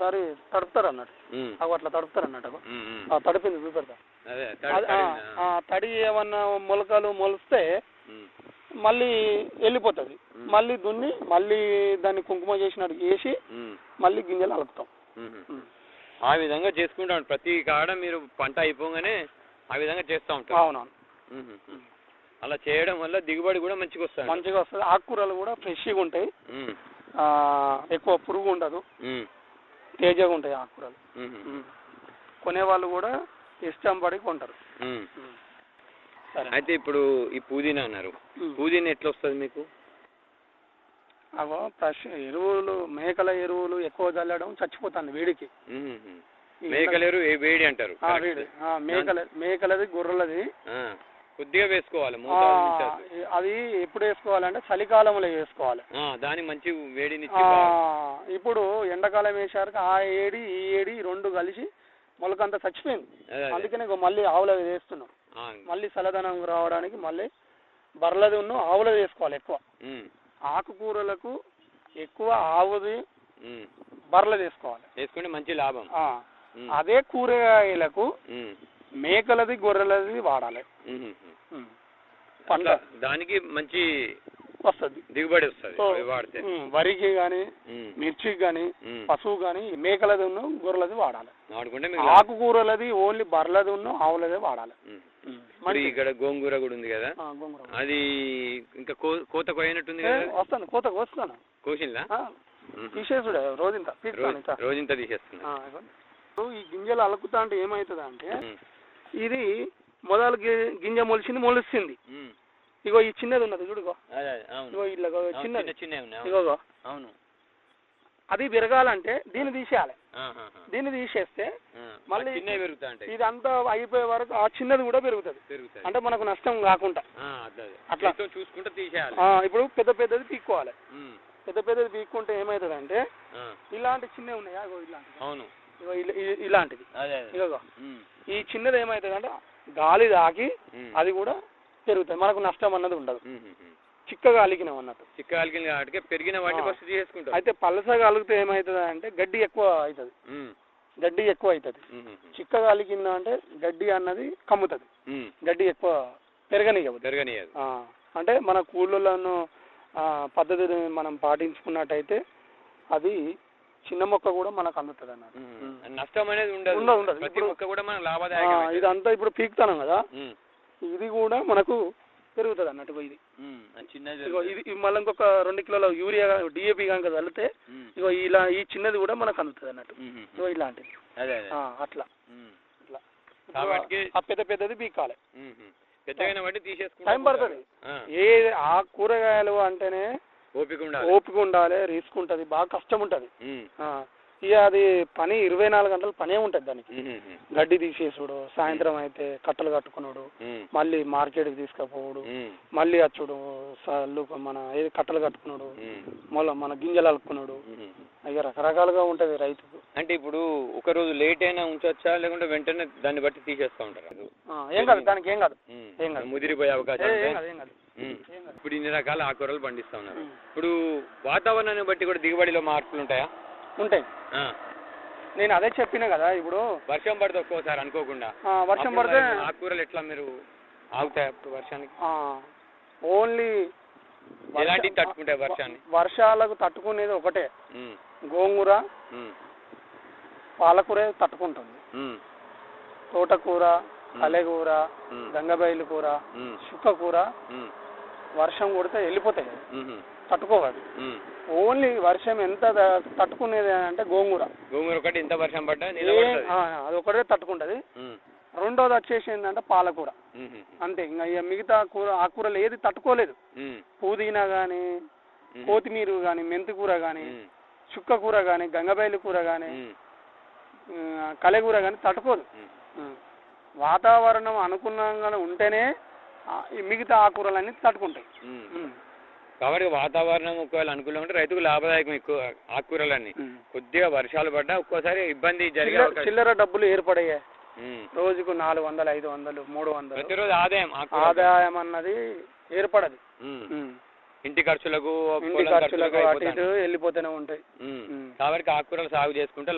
ఒకసారి తడుపుతారు అన్నట్టు ఉమ్, అవి అట్లా తడుపుతారు అన్నట్టు అగో. ఉమ్, ఉమ్. ఆ తడిపింది చూపెడతా అదే అది- తడి- ఆ, తడి- ఆ, తడి ఏమన్నా మొలకలు మొలిస్తే ఉమ్, మళ్ళీ వెళ్ళిపోతుంది మ్మ్. మళ్ళీ దున్ని మళ్ళీ దాన్ని కుంకుమ చేసినట్టు వేసి ఉమ్, మళ్ళీ గింజలు అలుకుతాం ఉమ్. మ్మ్. ఆ విధంగా చేసుకుంటాం ప్రతి కాడ మీరు పంట అయిపోగానే ఆ విధంగా చేస్తూ ఉంటారు అవునవును ఉమ్, ఉమ్. అలా చేయడం వల్ల దిగుబడి కూడా మంచిగా వస్తుంది మంచిగా వస్తుంది ఆకుకూరలు కూడా ఫ్రెష్గా ఉంటాయి ఉమ్, ఆ, ఎక్కువ పురుగు ఉండదు ఉమ్, తేజగా ఉంటాయి ఆకుకూరలు ఉమ్, మ్మ్. కొనేవాళ్ళు కూడా ఇష్టం పడి కొంటారు ఉమ్. మ్మ్. సరే అయితే ఇప్పుడు ఈ పుదీనా అన్నారు మ్మ్. పుదీనా ఎట్లా వస్తుంది మీకు అగో ఫ్రెష్ ఎరువులు మేకల ఎరువులు ఎక్కువ చల్లడం చచ్చిపోతుంది వేడికి ఉమ్, ఉమ్. ఈ మేకలేరు ఏ వేడి అంటారు ఆ, correct. వేడి ఆ, మేకల మేకలది గొర్రెలది ఆ, కొద్దిగా వేసుకోవాలి ఆ, మోతాదు ఉంచొద్దు. అది ఎప్పుడు వేసుకోవాలంటే చలికాలంలో వేసుకోవాలి ఆ దాని మంచి వేడిని ఆ, ఇప్పుడు ఎండాకాలం వేసారు ఆ ఏడి ఈ ఏడి ఈ రెండు కలిసి మొలకంతా చచ్చిపోయింది అందుకనే ఇగో మళ్ళీ ఆవులది వేస్తున్నాం మళ్ళీ చల్లదనం రావడానికి మళ్ళీ బర్రెలది ఉన్న ఆవులది వేసుకోవాలి ఎక్కువ ఆకుకూరలకు ఎక్కువ ఆవుది బర్రెలది వేసుకోవాలి వేసుకుంటే మంచి లాభం ఆ, ఉమ్, అదే కూరగాయలకు ఉమ్, మేకలది గొర్రెలది వాడాలి ఉమ్, ఉమ్. ఉమ్. పంట అట్లా దానికి మంచి వస్తుంది దిగుబడి వస్తుంది సో, అవి వాడితే ఉమ్, వరికి కానీ ఉమ్, మిర్చికి కానీ ఉమ్. పశువు కానీ మేకలది ఉన్న గొర్రెలది వాడాలి వాడుకుంటే మీకు లాభం. ఆకుకూరలది ఓన్లీ బర్రెలది ఉన్న ఆవులదే వాడాలి ఉమ్. ఉమ్. ఇప్పుడు మంచిది. ఇక్కడ గోంగూర కూడా ఉంది కదా ఆ, గోంగూర అది ఇంకా కో- కోత కోయనట్టుంది ఏ, కదా వస్తాను కోత కోస్తాను కోసిందా ఆ, తీసేసుడే రోజంత పీకుతాను ఇంత రోజంతా తీసేస్తున్నా ఆ, ఇగో. ఇప్పుడు ఈ గింజలు అలుకుతా అంటే ఏమవుతుంది అంటే ఉమ్, ఇది మొదలు గి- గింజ మొలిచింది మొలుస్తుంది ఉమ్. ఇగో ఈ చిన్నది ఉన్నది చూడుగో అదే అదే, అవును ఇగో ఇట్లా ఇగో అవును, చిన్నది చిన్న చిన్నవి ఉన్నాయి అవును. ఇగోగో అవును అది విరగాలంటే దీన్ని తీసేయాలి ఆహాహా. దీన్ని తీసేస్తే ఆ, మళ్ళీ చిన్నవి పెరుగుతా ఉంటాయి ఇదంతా అయిపోయే వరకు ఆ చిన్నది కూడా పెరుగుతుంది పెరుగుతాయి అంటే మనకు నష్టం కాకుండా ఆ, అదే అదే. అట్లా. చేతితో చూసుకుంటే తీసేయాలి ఆ, ఇప్పుడు పెద్ద పెద్దది పీక్కోవాలి ఉమ్, పెద్ద పెద్దది పీక్కుంటే ఏమవుతుంది అంటే ఆ, ఇలాంటి చిన్నవి ఉన్నాయా ఇగో ఇలాంటివి అవును ఇగో ఇలా- ఇ- ఇలాంటిది అదే అదే ఇగో ఉమ్, ఈ చిన్నది ఏమవుతుంది అంటే గాలి తాకి ఉమ్, అది కూడా పెరుగుతుంది మనకు నష్టం అన్నది ఉండదు ఉమ్, ఉమ్, ఉమ్. చిక్కగా అలికినాం అన్నట్టు చిక్క కలిగిన వాటికి పెరిగిన వాటిని ఆ. ఫస్ట్ తీసేసుకుంటాం అయితే పలసగా అలిగితే ఏమవుతుంది అంటే గడ్డి ఎక్కువ అవుతుంది ఉమ్, గడ్డి ఎక్కువ అవుతుంది ఉమ్, ఉమ్, చిక్కగా అలికిందా అంటే గడ్డి అన్నది కమ్ముతుంది ఉమ్. గడ్డి ఎక్కువ పెరగనియదు పెరగనీయదు ఆ, అంటే మన కూళ్ళలను పద్ధతిని మనం పాటించుకున్నట్టయితే అది చిన్న మొక్క కూడా మనకు అందుతుంది అన్నమాట ఉమ్. నష్టం అనేది ఉండదు ఉండదు, ఉండదు. ప్రతి ఇప్పుడు- మొక్క కూడా మనకు ఆ, లాభదాయకం ఇదంతా ఇప్పుడు పీకుతాను కదా ఉమ్, ఇది కూడా మనకు పెరుగుతుంది అన్నట్టు ఇగో ఇది ఉమ్, అది చిన్నది ఇగో ఇది ఇది మళ్ళీ ఇంకొక రెండు కిలోల యూరియా డిఏపి కనుక చల్లితే ఉమ్, ఇగో ఇలా ఈ చిన్నది కూడా మనకు అందుతుంది అన్నట్టు ఉమ్, ఉమ్, ఇగో ఇలాంటిది అదే అదే ఆ, అట్లా ఉమ్, ఇట్లా కాబట్టి ఆ పెద్ద పెద్దది పీకాలి ఉమ్, ఉమ్. పెద్దగైన బట్టి తీసేసుకుంటా టైం పడుతుంది ఆ, ఏ ఆ కూరగాయలు అంటేనే ఓపిక ఉండాలి ఓపిక ఉండాలి రిస్క్ ఉంటుంది బాగా కష్టం ఉంటుంది ఉమ్, ఇక అది పని ఇరవై నాలుగు గంటలు పనే ఉంటుంది దానికి ఉమ్, ఉమ్, గడ్డి తీసేసుడు సాయంత్రం అయితే కట్టలు కట్టుకున్నాడు ఉమ్, మళ్ళీ మార్కెట్కి తీసుకుపోవడు ఉమ్, మళ్ళీ వచ్చుడు సల్లు మన ఏది కట్టలు కట్టుకున్నాడు ఉమ్, మళ్ళీ మన గింజలు అలుకున్నాడు ఉమ్. ఇక రకరకాలుగా ఉంటుంది రైతుకు అంటే ఇప్పుడు ఒక రోజు లేట్ అయినా ఉంచొచ్చా లేకుంటే వెంటనే దాన్ని బట్టి తీసేస్తా ఉంటారు అది ఆ, ఏం కాదు దానికి ఏం కాదు ఉమ్, ఏం కాదు. ముదిరిపోయే అవకాశం ఏ, ఏం ఉంటాయి. కాదు ఏం కాదు ఉమ్. ఏం కాదు ఇప్పుడు ఇన్ని రకాల ఆకుకూరలు పండిస్తా ఉన్నారు ఉమ్. ఇప్పుడు వాతావరణాన్ని బట్టి కూడా దిగుబడిలో మార్పులు ఉంటాయా ఉంటాయి ఆ. నేను అదే చెప్పిన కదా ఇప్పుడు వర్షం పడితే ఒక్కోసారి అనుకోకుండా ఆ, వర్షం అప్పుడు పడితే మరి ఆకుకూరలు ఎట్లా మీరు ఆగుతాయి అప్పుడు వర్షానికి ఆ, ఓన్లీ వర్ష- ఎలాంటివి తట్టుకుంటాయి వర్షాన్ని వర్షాలకు తట్టుకునేది ఒకటే ఉమ్, గోంగూర ఉమ్, పాలకూర తట్టుకుంటుంది ఉమ్, తోటకూర కలెగూర ఉమ్, గంగబైలు కూర ఉమ్, చుక్కకూర ఉమ్, వర్షం కొడితే వెళ్ళిపోతాయి ఉమ్, తట్టుకోవాలి ఉమ్. ఓన్లీ వర్షం ఎంత ద- తట్టుకునేది అంటే గోంగూర గోంగూర ఒకటి ఎంత వర్షం పడ్డా ఏ- నిలబడుతుంది ఆ, అది ఒకటే తట్టుకుంటది ఉమ్, రెండోది వచ్చేసి ఏంటంటే పాలకూర ఉమ్, అంతే ఇంకా ఇక మిగతా కూర ఆకుకూరలు ఏది తట్టుకోలేదు ఉమ్, పుదీనా కానీ ఉమ్, కొత్తిమీర కానీ మెంతి కూర కానీ ఉమ్, చుక్క కూర కానీ గంగబైలు కూర కానీ ఉమ్, కలెగూర కానీ తట్టుకోదు ఉమ్. ఉం. వాతావరణం అనుకూలంగా ఉంటేనే ఆ, ఈ మిగతా ఆకుకూరలన్నీ తట్టుకుంటాయి ఉమ్. ఉం. కాబట్టి వాతావరణం ఒకవేళ అనుకూలంగా ఉంటే రైతుకు లాభదాయకం ఎక్కువ ఆకుకూరలన్నీ ఉం. కొద్దిగా వర్షాలు పడ్డా ఒక్కోసారి ఇబ్బంది జరిగే చిల్లర అవకాశం చిల్లర డబ్బులు ఏర్పడయ్యాయి ఉమ్. రోజుకు నాలుగు వందలు ఐదు వందలు మూడు వందలు ప్రతిరోజు ఆదాయం ఆకుకూర ఆదాయం అన్నది ఏర్పడదు ఉమ్. ఉం. ఇంటి ఖర్చులకు ఇంటి పొలం ఖర్చులకు అటు అయిపోతాయి. ఇటు వెళ్ళిపోతూనే ఉంటాయి ఉమ్. ఉం. కాబట్టి ఆకుకూరలు సాగు చేసుకుంటే